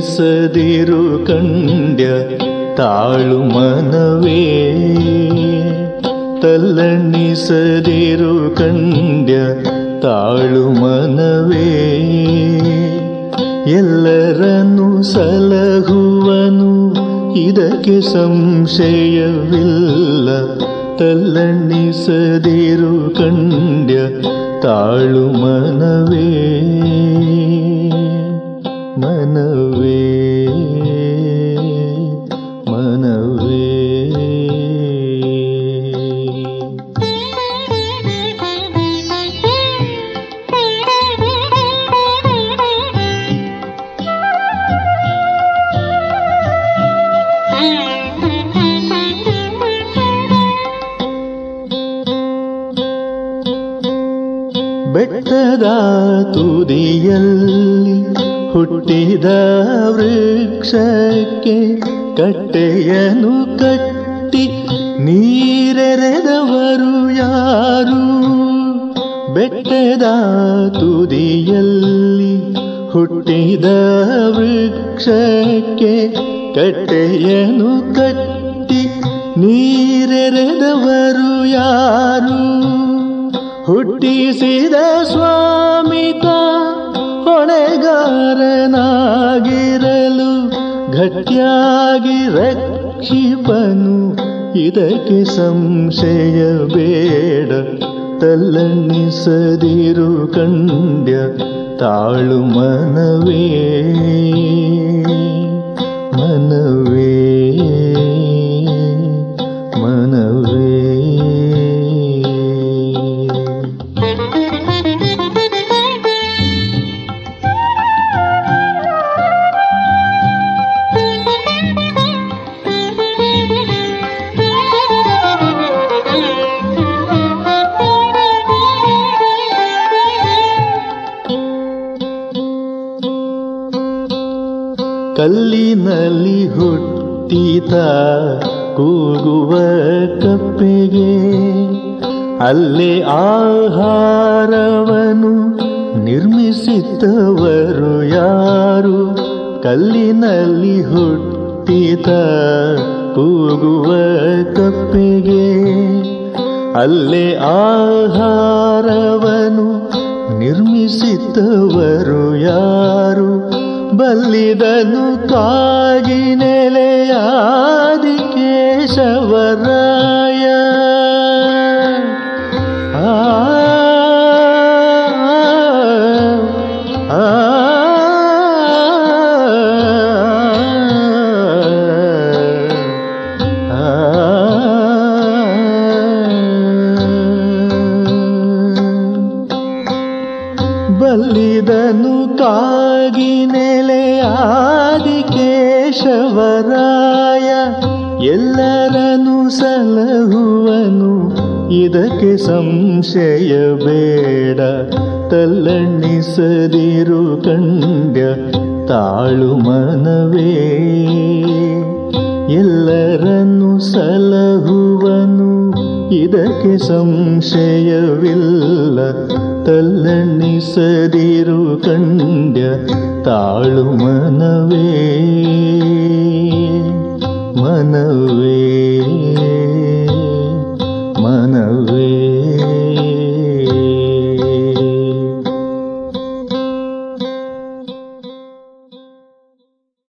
ತಲ್ಲಣಿಸದಿರು ಕಂಡ್ಯ ತಾಳು ಮನವೇ ತಲ್ಲಣಿಸದಿರು ಕಂಡ್ಯ ತಾಳು ಮನವೇ ಎಲ್ಲರನ್ನು ಸಲಹುವನು ಇದಕ್ಕೆ ಸಂಶಯವಿಲ್ಲ ತಲ್ಲಣಿಸದಿರು ಕಂಡ್ಯ ತಾಳು ಮನವೇ ಮನವೇ ಮನವೇ ಬೆಟ್ಟದ ತುದಿಯಲ್ಲಿ ಹುಟ್ಟಿದ ವೃಕ್ಷಕ್ಕೆ ಕಟ್ಟೆಯನ್ನು ಕಟ್ಟಿ ನೀರೆರೆದವರು ಯಾರು ಬೆಟ್ಟದ ತುದಿಯಲ್ಲಿ ಹುಟ್ಟಿದ ವೃಕ್ಷಕ್ಕೆ ಕಟ್ಟೆಯನ್ನು ಕಟ್ಟಿ ನೀರೆರೆದವರು ಯಾರು ಹುಟ್ಟಿಸಿದ ಸ್ವಾಮಿತ ಹೊಣೆಗಾರನಾಗಿರಲು ಗಟ್ಟಿಯಾಗಿ ರಕ್ಷಿಪನು ಇದಕ್ಕೆ ಸಂಶಯ ಬೇಡ ತಲ್ಲಣಿಸದಿರು ಕಂಡ್ಯ ತಾಳು ಮನವೇ ಮನವೇ ಮನವೇ ಕಲ್ಲಿನಲ್ಲಿ ಹುಟ್ಟಿತ ಕೂಗುವ ಕಪ್ಪೆಗೆ ಅಲ್ಲೇ ಆಹಾರವನು ನಿರ್ಮಿಸಿದ್ದವರು ಯಾರು ಕಲ್ಲಿನಲ್ಲಿ ಹುಟ್ಟಿತ ಕೂಗುವ ಕಪ್ಪೆಗೆ ಅಲ್ಲೇ ಆಹಾರವನು ನಿರ್ಮಿಸಿದ್ದವರು ಯಾರು ಬಲ್ಲಿದನು ಕಾಗಿ ನೆಲೆಯಾದಿ ಕೇಶವರಾಯ ಆ ಆ, ಬಲ್ಲಿದನು ಕಾಗಿ ನೆಲೆಯಾದಿ ಕೇಶವರಾಯ ಎಲ್ಲರನ್ನು ಸಲಹುವನು ಇದಕ್ಕೆ ಸಂಶಯ ಬೇಡ ತಲ್ಲಣಿಸದಿರು ಕಂಡ್ಯ ತಾಳು ಮನವೇ ಎಲ್ಲರನ್ನು ಸಲಹುವನು ಇದಕ್ಕೆ ಸಂಶಯವಿಲ್ಲ ತಲ್ಲಣಿಸದಿರು ಕಂಡ್ಯ ತಾಳು ಮನವೇ ಮನವೇ